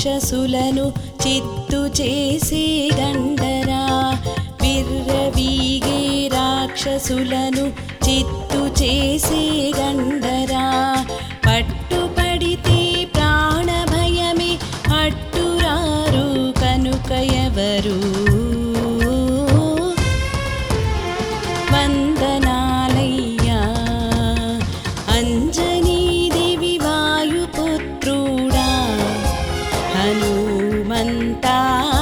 రాక్షసులను చిత్తు చేసే గండరా విర్రవీగే రాక్షసులను చిత్తు చేసే గండరా పట్టుపడితే ప్రాణ భయమే అట్టురారు కనుక ఎవరు వందనాలయ్యా అంజనీదేవి వాయుపుత్రుడా హనుమంతా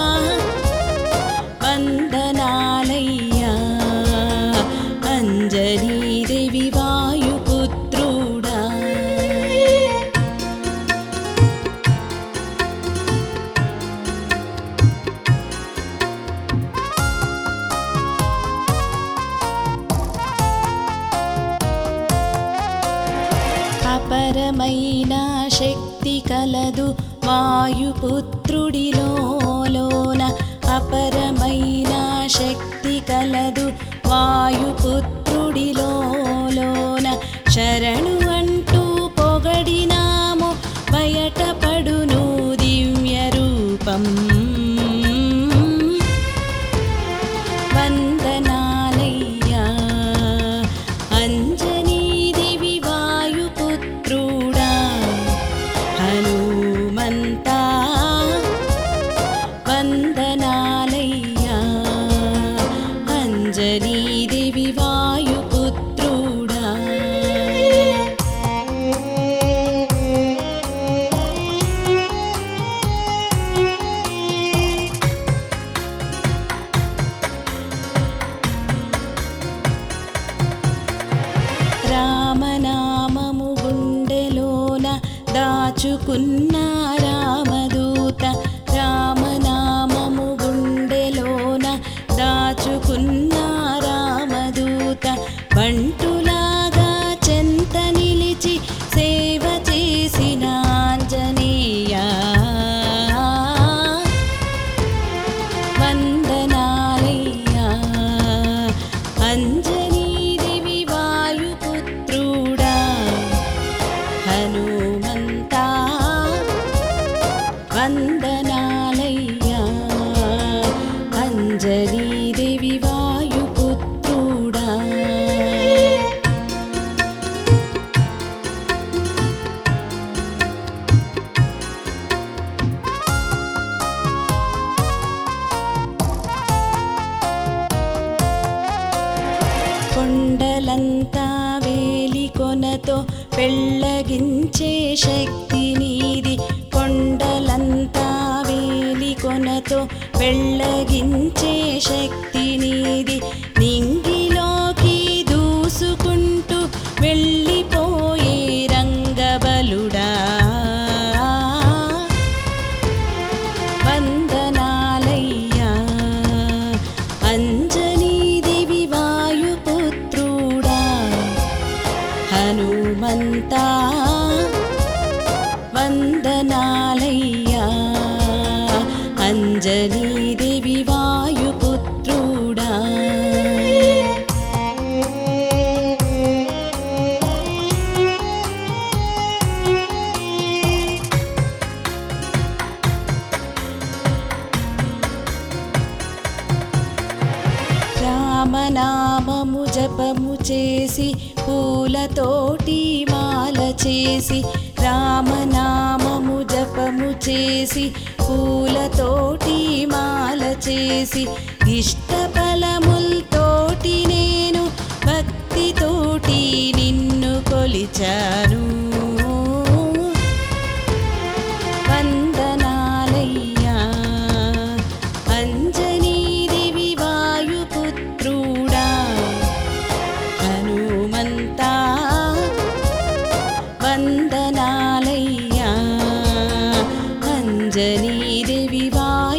వందనాలయ్యా అంజనీదేవి వాయుపుత్రుడా అపరమైన శక్తి కలదు వాయుపుత్రుడిలోన అపరమైన శక్తి కలదు వాయుపుత్రుడిలోన శరణు అంటూ పొగడినాము బయటపడును దివ్య రూపం వందనాలయ్యా అంజనీదేవి వాయుపుత్రుడా హనుమంతా వందనాలయ్యా అంజనీదేవి వాయుపుత్రుడా రామనామము గుండెలోన దాచుకున్న రామదూత రామనామము గుండెలోన దాచుకున్న రామదూత బంటులాగా చెంత నిలిచి సేవ చేసిన ఆంజనేయా వందనాలయ్యా అంజనీదేవి వాయుపుత్రుడా హనుమంతా వందనాలయ్యా అంజనీదేవి వాయుపుత్రుడా కొండలంతా వేలి కొనతో పెళ్ళగించే శక్తి నీది కొండలంతా వేలి కొనతో పెళ్ళగించే శక్తి నీది నింగిలోకి దూసుకుంటూ వెళ్ళిపోయే రంగబలుడా వందనాలయ్యా అంజనీదేవి వాయుపుత్రుడా హనుమంతా వందనాలయ్యా అంజనీదేవి వాయుపుత్రుడా రామనామము జపము చేసి పూలతోటి మాల చేసి రామనామము జపము చేసి పూలతోటి మాల చేసి ఇష్ట ఫలములతోటి నేను భక్తితోటి నిన్ను కొలిచాను వందనాలయ్యా అంజనీదేవి వాయుపుత్రుడా హనుమంతా వందనాలయ్యా అంజనీదేవి వాయు